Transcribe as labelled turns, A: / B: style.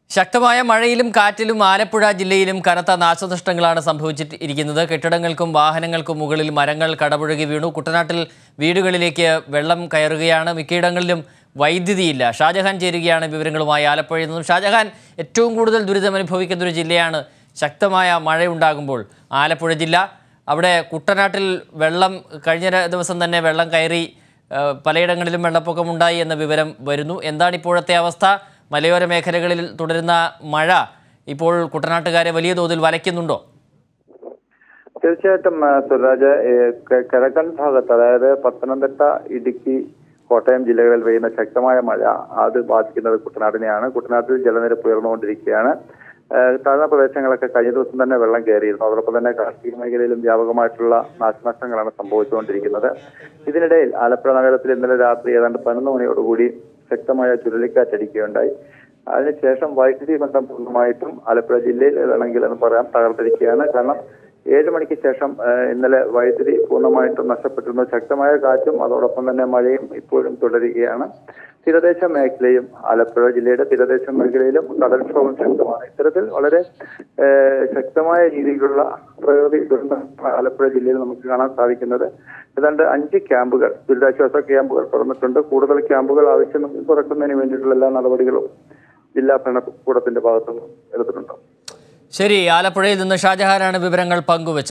A: ശക്തമായ മഴയിലും കാറ്റിലും ആലപ്പുഴ ജില്ലയിലും കനത്ത നാശനഷ്ടങ്ങളാണ് സംഭവിച്ചിരിക്കുന്നത് കെട്ടിടങ്ങൾക്കും വാഹനങ്ങൾക്കും മുകളിൽ മരങ്ങൾ കടപുഴകി വീണു കുട്ടനാട്ടിൽ വീടുകളിലേക്ക് വെള്ളം കയറുകയാണ് മിക്കയിടങ്ങളിലും വൈദ്യുതിയില്ല ഷാജഹാൻ ചേരുകയാണ് വിവരങ്ങളുമായി ആലപ്പുഴയിൽ നിന്നും ഷാജഹാൻ ഏറ്റവും കൂടുതൽ ദുരിതം അനുഭവിക്കുന്ന ഒരു ജില്ലയാണ് ശക്തമായ മഴയുണ്ടാകുമ്പോൾ ആലപ്പുഴ ജില്ല അവിടെ കുട്ടനാട്ടിൽ വെള്ളം കഴിഞ്ഞ ര- ദിവസം തന്നെ വെള്ളം കയറി ആ, പലയിടങ്ങളിലും വെള്ളപ്പൊക്കമുണ്ടായി എന്ന വിവരം വരുന്നു എന്താണ് ഇപ്പോഴത്തെ അവസ്ഥ മലയോര മേഖലകളിൽ തുടരുന്ന മഴ ഇപ്പോൾ കുട്ടനാട്ടുകാരെ വലിയ തോതിൽ വലയ്ക്കുന്നുണ്ടോ
B: തീർച്ചയായിട്ടും ആ, സുരാജ് ഏ, ക- കിഴക്കൻ ഭാഗത്ത് അതായത് പത്തനംതിട്ട ഇടുക്കി കോട്ടയം ജില്ലകളിൽ പെയ്യുന്ന ശക്തമായ മഴ അത് ബാധിക്കുന്നത് കുട്ടനാടിനെയാണ് കുട്ടനാട്ടിൽ ജലനിരപ്പ് ഉയർന്നുകൊണ്ടിരിക്കുകയാണ് ആ, താഴ്ന്ന പ്രദേശങ്ങളൊക്കെ കഴിഞ്ഞ ദിവസം തന്നെ വെള്ളം കയറിയിരുന്നു അതോടൊപ്പം തന്നെ കാർഷിക മേഖലയിലും വ്യാപകമായിട്ടുള്ള നാശനഷ്ടങ്ങളാണ് സംഭവിച്ചുകൊണ്ടിരിക്കുന്നത് ഇതിനിടയിൽ ആലപ്പുഴ നഗരത്തിൽ ഇന്നലെ രാത്രി ഏതാണ്ട് പതിനൊന്ന് മണിയോടുകൂടി ശക്തമായ ചുഴലിക്കാറ്റടിക്കുകയുണ്ടായി അതിനുശേഷം വൈദ്യുതി ബന്ധം പൂർണ്ണമായിട്ടും ആലപ്പുഴ ജില്ലയിൽ ഏതാണെങ്കിൽ എന്ന് പറയാം തകർത്തിരിക്കുകയാണ് കാരണം ഏഴ് മണിക്ക് ശേഷം ആ, ഇന്നലെ വൈദ്യുതി പൂർണ്ണമായിട്ടും നഷ്ടപ്പെട്ടിരുന്നു ശക്തമായ കാറ്റും അതോടൊപ്പം തന്നെ മഴയും ഇപ്പോഴും തുടരുകയാണ് തീരദേശ മേഖലയും ആലപ്പുഴ ജില്ലയുടെ തീരദേശ മേഖലയിലും കടൽക്ഷോഭം ശക്തമാണ് ഇത്തരത്തിൽ വളരെ ആ, ശക്തമായ രീതിയിലുള്ള പ്രകൃതി ദുരന്തം ആലപ്പുഴ ജില്ലയിൽ നമുക്ക് കാണാൻ സാധിക്കുന്നത് ഏതാണ്ട് അഞ്ച് ക്യാമ്പുകൾ ദുരിതാശ്വാസ ക്യാമ്പുകൾ തുറന്നിട്ടുണ്ട് കൂടുതൽ ക്യാമ്പുകൾ ആവശ്യം തുറക്കുന്നതിന് വേണ്ടിയിട്ടുള്ള എല്ലാ നടപടികളും ജില്ലാ ഭരണകൂടത്തിന്റെ ഭാഗത്തുനിന്ന് എടുത്തിട്ടുണ്ട്
A: ശരി ആലപ്പുഴയിൽ നിന്ന് ഷാജഹാനാണ് വിവരങ്ങൾ പങ്കുവച്ചത്